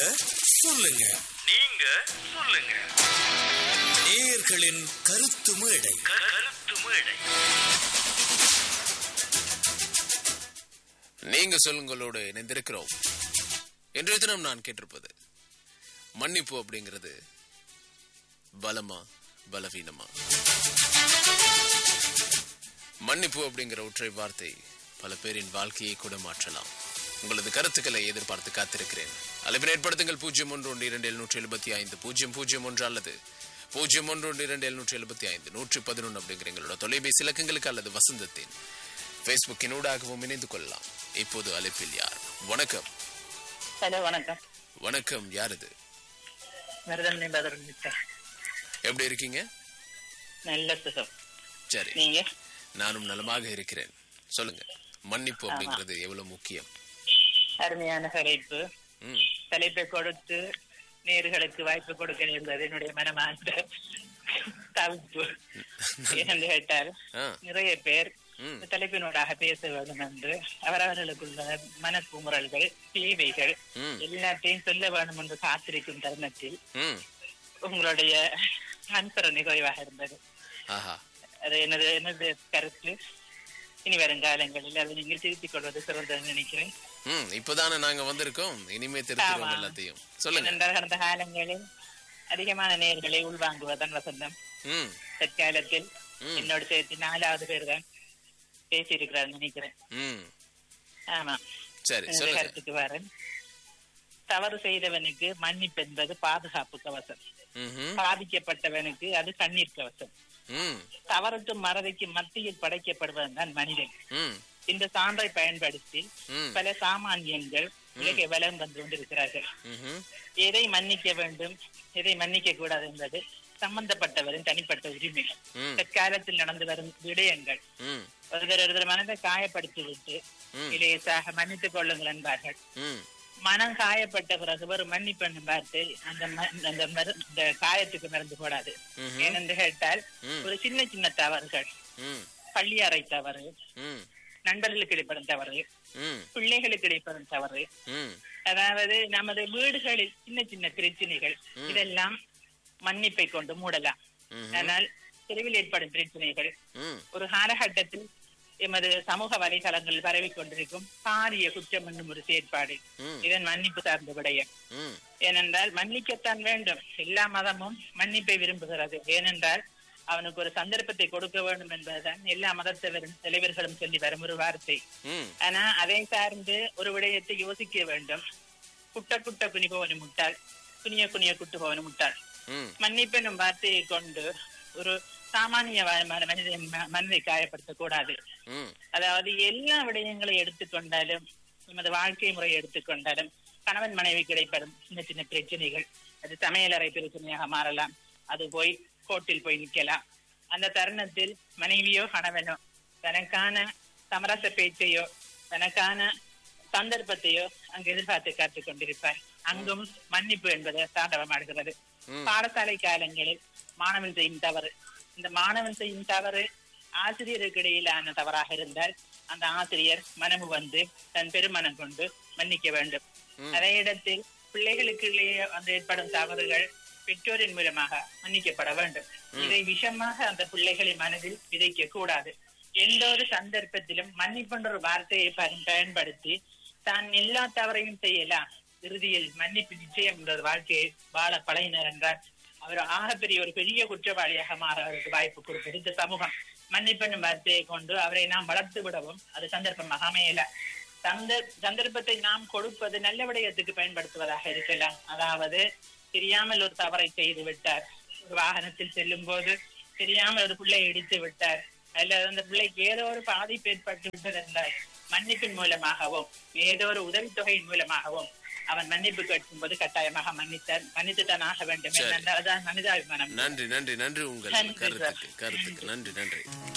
சொல்லுங்க நீங்க சொல்லுங்க நேயர்களின் கருத்து மேடை க- கருத்து மேடை நீங்க சொல்லுங்களோடு இணைந்திருக்கிறோம் இன்றைய தினம் நான் கேட்டிருப்பது மன்னிப்பு அப்படிங்கிறது பலமா பலவீனமா மன்னிப்பு அப்படிங்கிற ஒற்றை வார்த்தை பல பேரின் வாழ்க்கையை கூட மாற்றலாம் உங்களது கருத்துக்களை எதிர்பார்த்து காத்திருக்கிறேன் அழைப்பினை ஏற்படுத்துங்கள் பூஜ்ஜியம் ஒன்று ஒன்று இரண்டு எழுநூற்றி எழுபத்தி ஐந்து பூஜ்ஜியம் பூஜ்ஜியம் ஒன்று அல்லது பூஜ்ஜியம் ஒன்று ஒன்று இரண்டு எழுநூற்றி எழுபத்தி ஐந்து நூற்றி பதினொன்று அப்படிங்கிற எங்களோட தொலைபேசி இலக்கங்களுக்கு அல்லது வசந்தத்தின் ஃபேஸ்புக்கினூடாகவும் இணைந்து கொள்ளலாம் இப்போது அழைப்பில் யார் வணக்கம் ஹலோ வணக்கம் வணக்கம் யார் இது மருதன்னை பதர் மிஸ்டர் எப்படி இருக்கீங்க நல்ல சுகம் சரி நீங்க நானும் நலமாக இருக்கிறேன் சொல்லுங்க மன்னிப்பு அப்படிங்கிறது எவ்வளவு முக்கியம் அருமையான தலைப்பு ம் தலைப்பை கொடுத்து நேர்களுக்கு வாய்ப்பு கொடுக்க என்பது என்னுடைய மனமார்ந்த தவிப்பு ஏனென்று கேட்டால் ஆ நிறைய பேர் ம். இந்த தலைப்பினூடாக பேச வேண்டும் என்று அவரவர்களுக்குள்ள மனக்குமுறல்கள் தேவைகள் ம். எல்லாத்தையும் சொல்ல வேண்டும் என்று காத்திருக்கும் தருணத்தில் ம் உங்களுடைய அனுசரணை குறைவாக இருந்தது ஆஹா அது எனது எனது கருத்து இனி வரும் காலங்களில் அதை நீங்கள் திருத்திக் கொள்வது சிறந்தது நினைக்கிறேன் ம் இப்பதானே நாங்க வந்திருக்கோம் இனிமே திருத்திடுவோம் ஆமா. எல்லாத்தையும் சொல்லுங்க ஏனென்றால் கடந்த காலங்களில் அதிகமான நேர்களை உள்வாங்குவதன் வசந்தம் ம் தற்காலத்தில் ம். என்னோடு சேர்த்து நாலாவது பேர் தான் பேசியிருக்கிறார் நினைக்கிறேன் ம் ஆமா சரி இந்த சொல்லுங்க கருத்துக்கு வரேன் தவறு செய்தவனுக்கு மன்னிப்பு என்பது பாதுகாப்பு கவசம் ம்ஹும். பாதிக்கப்பட்டவனுக்கு அது கண்ணீர் கவசம் ம் தவறுக்கும் மறதிக்கு மத்தியில் படைக்கப்படுவதுதான் தான் மனிதன் ம் இந்த சான்றை பயன்படுத்தி ம் பல சாமானியன்கள் உலகை வலம் வந்து கொண்டிருக்கிறார்கள் ம்ஹும். எதை மன்னிக்க வேண்டும் எதை மன்னிக்க கூடாது என்பது சம்பந்தப்பட்டவரின் தனிப்பட்ட உரிமை ம். தற்காலத்தில் நடந்து வரும் விடயங்கள் ம் ஒருத்தர் ஒருத்தர் மனதை காயப்படுத்தி விட்டு ம். இலேசாக மன்னித்துக் கொள்ளுங்கள் என்பார்கள் ம் மனம் காயப்பட்ட பிறகு ஒரு மன்னிப்பு என்னும் வார்த்தை அந்த ம- அந்த மரு- இந்த காயத்துக்கு மருந்து போடாது ம்ஹும். ஏனென்று கேட்டால் ம். ஒரு சின்ன சின்ன தவறுகள் ம் பள்ளியறை தவறு ம் நண்பர்களுக்கு இடைப்படும் தவறு ம் பிள்ளைகளுக்கு இடைப்படும் தவறு ம் அதாவது நமது வீடுகளில் சின்ன சின்ன பிரச்சனைகள் இதெல்லாம் மன்னிப்பை கொண்டு மூடலாம் ம்ஹும். ஆனால் தெருவில் ஏற்படும் பிரச்சனைகள் ம் ஒரு காலகட்டத்தில் எமது சமூக வலைதளங்கள் பரவி கொண்டிருக்கும் பாரிய குற்றம் என்னும் ஒரு செயற்பாடு ம். இதன் மன்னிப்பு சார்ந்த விடயம் ம் ஏனென்றால் மன்னிக்கத்தான் வேண்டும் எல்லா மதமும் மன்னிப்பை விரும்புகிறது ஏனென்றால் அவனுக்கு ஒரு சந்தர்ப்பத்தை கொடுக்க வேண்டும் என்பதுதான் எல்லா மதத்தவரும் தலைவர்களும் சொல்லி வரும் ஒரு வார்த்தை ம் ஆனா அதை சார்ந்து ஒரு விடயத்தை யோசிக்க வேண்டும் குட்ட குட்ட குனிபவனு முட்டாள் குனிய குனிய குட்டுபவனு முட்டாள் ம் மன்னிப்பு என்னும் வார்த்தையை கொண்டு ஒரு சாமானிய வ- ம- மனிதன் ம- மனதை காயப்படுத்தக் கூடாது ம் அதாவது எல்லா விடயங்களை எடுத்துக்கொண்டாலும் நமது வாழ்க்கை முறையை எடுத்துக்கொண்டாலும் கணவன் மனைவி கிடைப்படும் சின்ன சின்ன பிரச்சனைகள் அது சமையலறை பிரச்சனையாக மாறலாம் அது போய் கோர்ட்டில் போய் நிக்கலாம் அந்த தருணத்தில் மனைவியோ கணவனோ தனக்கான சமரச பேச்சையோ தனக்கான சந்தர்ப்பத்தையோ அங்கு எதிர்பார்த்து காத்துக் கொண்டிருப்பார் அங்கும் மன்னிப்பு என்பது தாண்டவமாடுகிறது ம். பாடசாலை காலங்களில் மாணவன் செய்யும் தவறு இந்த மாணவன் செய்யும் தவறு ஆசிரியருக்கு இடையிலான தவறாக இருந்தால் அந்த ஆசிரியர் மனமு வந்து தன் பெருமனம் கொண்டு மன்னிக்க வேண்டும் அதே இடத்தில் பிள்ளைகளுக்கு இடையே வந்து ஏற்படும் தவறுகள் பெற்றோரின் மூலமாக மன்னிக்கப்பட வேண்டும் இதை விஷமாக அந்த பிள்ளைகளின் மனதில் விதைக்க கூடாது எந்த ஒரு சந்தர்ப்பத்திலும் மன்னிப்புன்ற ஒரு வார்த்தையை பயன்- பயன்படுத்தி தான் எல்லா தவறையும் செய்யலாம் இறுதியில் மன்னிப்பு நிச்சயம் என்ற ஒரு வாழ்க்கையை வாழ பழகினர் என்றால் அவர் ஆகப்பெரிய ஒரு பெரிய குற்றவாளியாக மாற அவருக்கு வாய்ப்பு கொடுப்பது இந்த சமூகம் மன்னிப்பெண்ணும் வார்த்தையை கொண்டு அவரை நாம் வளர்த்து விடவும் அது சந்தர்ப்பமாக அமையல சந்த சந்தர்ப்பத்தை நாம் கொடுப்பது நல்ல விடயத்துக்கு பயன்படுத்துவதாக இருக்கலாம் அதாவது தெரியாமல் ஒரு தவறை செய்து விட்டார் ஒரு வாகனத்தில் செல்லும் போது தெரியாமல் ஒரு பிள்ளை இடித்து விட்டார் அல்லது அந்த பிள்ளைக்கு ஏதோ ஒரு பாதிப்பு ஏற்பட்டு விட்டது என்றால் மன்னிப்பின் மூலமாகவும் ஏதோ ஒரு உதவித்தொகையின் மூலமாகவும் அவன் மன்னிப்பு கேட்கும் போது கட்டாயமாக மன்னித்தான் மன்னித்துத்தான் ஆக வேண்டும் சரி. ஏனென்றால் அதான் மனிதாபிமானம் நன்றி நன்றி நன்றி உங்கள் நன்றி, சார். கருத்துக்கு கருத்துக்கு நன்றி நன்றி